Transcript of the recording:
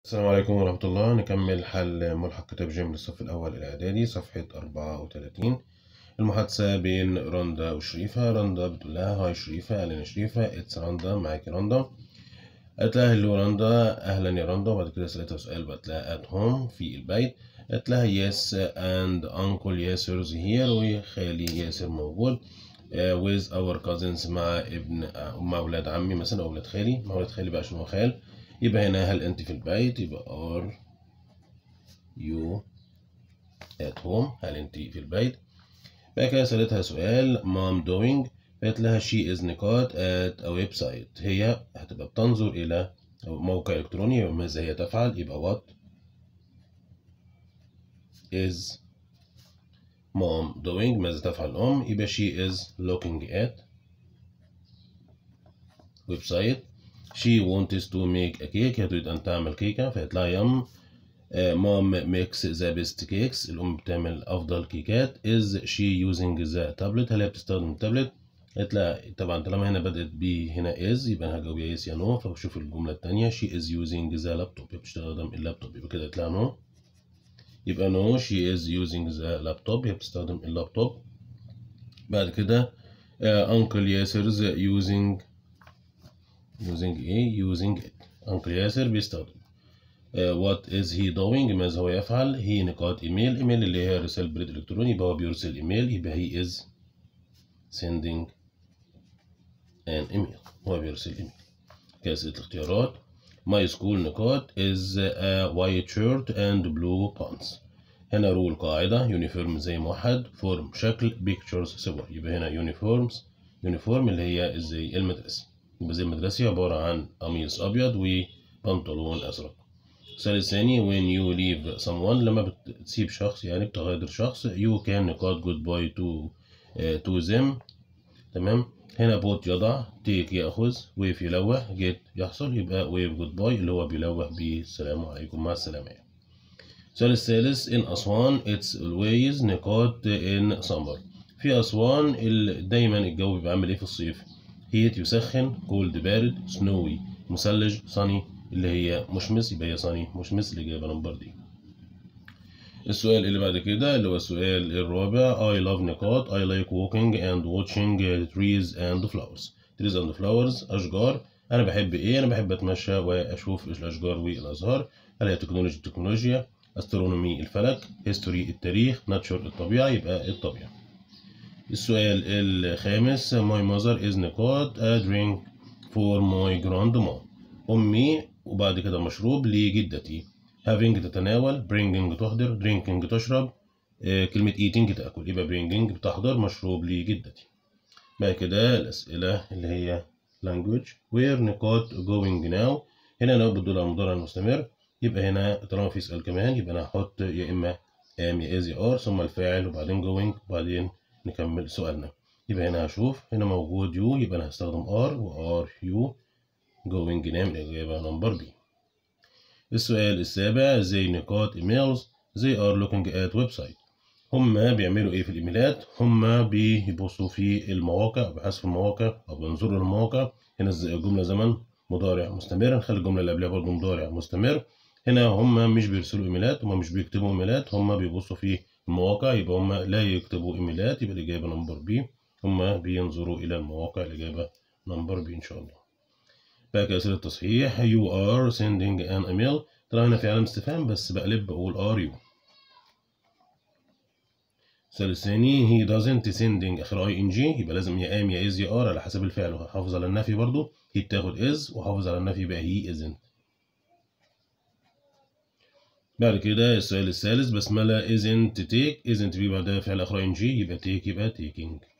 السلام عليكم ورحمة الله نكمل حل ملحق كتاب جيم للصف الأول الإعدادي صفحة أربعة وتلاتين المحادثة بين رندا وشريفة رندا بتقول لها هاي شريفة أهلا شريفة اتس رندا معاكي رندا قالت لها هلو رندا أهلا يا رندا وبعد كده سألتها سؤال بقت لها at home في البيت قالت لها yes and uncle ياسر here وخالي ياسر موجود uh, with our cousins مع ابن uh, مع ولاد عمي مثلا أو ولاد خالي مع ولاد خالي بقى عشان هو خال يبقى هنا هل أنت في البيت يبقى are you at home هل أنت في البيت بعد كده سألتها سؤال mom doing قالت لها she is نقاط at a website هي هتبقى بتنظر إلى موقع إلكتروني ماذا هي تفعل يبقى what is mom doing ماذا تفعل الأم يبقى she is looking at website she wants to make a cake هي تريد أن تعمل كيكة فقالت لها يم mom makes the best cakes الأم بتعمل أفضل كيكات is she using the tablet هل هي بتستخدم التابلت قالت لها طبعا طالما هنا بدأت ب هنا is يبقى أنا هجاوب يا yes يا no فبشوف الجملة التانية she is using the laptop بتستخدم اللابتوب يبقى كده قالت لها no يبقى no she is using the laptop هي بتستخدم اللابتوب بعد كده uh, uncle ياسر's using using ايه using it uncle ياسر بيستخدم uh, what is he doing ماذا هو يفعل هي نقاط ايميل ايميل اللي هي رسالة بريد الكتروني يبقى هو بيرسل ايميل يبقى he is sending an email هو بيرسل ايميل كاسة الاختيارات my school نقاط is a white shirt and blue pants هنا رول قاعدة يونيفورم زي موحد فورم شكل بيكتشرز صور يبقى هنا يونيفورمز يونيفورم اللي هي زي المدرسة يبقى زي المدرسة عبارة عن قميص أبيض وبنطلون أزرق السؤال الثاني when you leave someone لما بتسيب شخص يعني بتغادر شخص you can نقاط goodbye to uh, to them تمام هنا بوت يضع تيك يأخذ ويف يلوح جيت يحصل يبقى ويف جود باي اللي هو بيلوح بالسلام عليكم مع السلامة السؤال الثالث in أسوان it's always نقاط in summer في أسوان دايما الجو بيبقى عامل ايه في الصيف هيت يسخن كولد بارد سنوي مثلج صني اللي هي مشمس يبقى هي صني مشمس الإجابة نمبر دي السؤال اللي بعد كده اللي هو السؤال الرابع I love نقاط I like walking and watching trees and flowers trees and flowers أشجار أنا بحب إيه؟ أنا بحب أتمشى وأشوف الأشجار والأزهار هل هي تكنولوجيا التكنولوجيا أسترونومي الفلك هيستوري التاريخ ناتشر الطبيعة يبقى الطبيعة السؤال الخامس my mother is نقاط a drink for my grandma أمي وبعد كده مشروب لجدتي having تتناول bringing تحضر drinking تشرب آه كلمة eating تأكل يبقى bringing بتحضر مشروب لجدتي بعد كده الأسئلة اللي هي language where نقاط going now هنا لو بتدل على المضارع المستمر يبقى هنا طالما في سؤال كمان يبقى أنا هحط يا إما am يا is يا are ثم الفاعل وبعدين going وبعدين نكمل سؤالنا يبقى هنا هشوف هنا موجود you يبقى أنا هستخدم are و are you going now الإجابة نمبر بي السؤال السابع زي نقاط ايميلز they are looking at website هما بيعملوا ايه في الايميلات هما بيبصوا في المواقع بحثوا في المواقع او بينظروا للمواقع هنا الجمله زمن مضارع مستمر نخلي الجمله اللي قبلها برضه مضارع مستمر هنا هما مش بيرسلوا ايميلات هما مش بيكتبوا ايميلات هما بيبصوا في المواقع يبقى هما لا يكتبوا ايميلات يبقى الاجابه نمبر بي هما بينظروا الى المواقع الاجابه نمبر بي ان شاء الله بقى كأسئلة التصحيح you are sending an email طلع هنا في علامة استفهام بس بقلب بقول are you السؤال الثاني he doesn't sending آخر اي ان جي يبقى لازم يا am يا is يا are على حسب الفعل وحافظ على النفي برضو he بتاخد is وحافظ على النفي يبقى he isn't بعد كده السؤال الثالث بسملة isn't take isn't بي بعدها فعل آخر اي ان جي يبقى take يبقى taking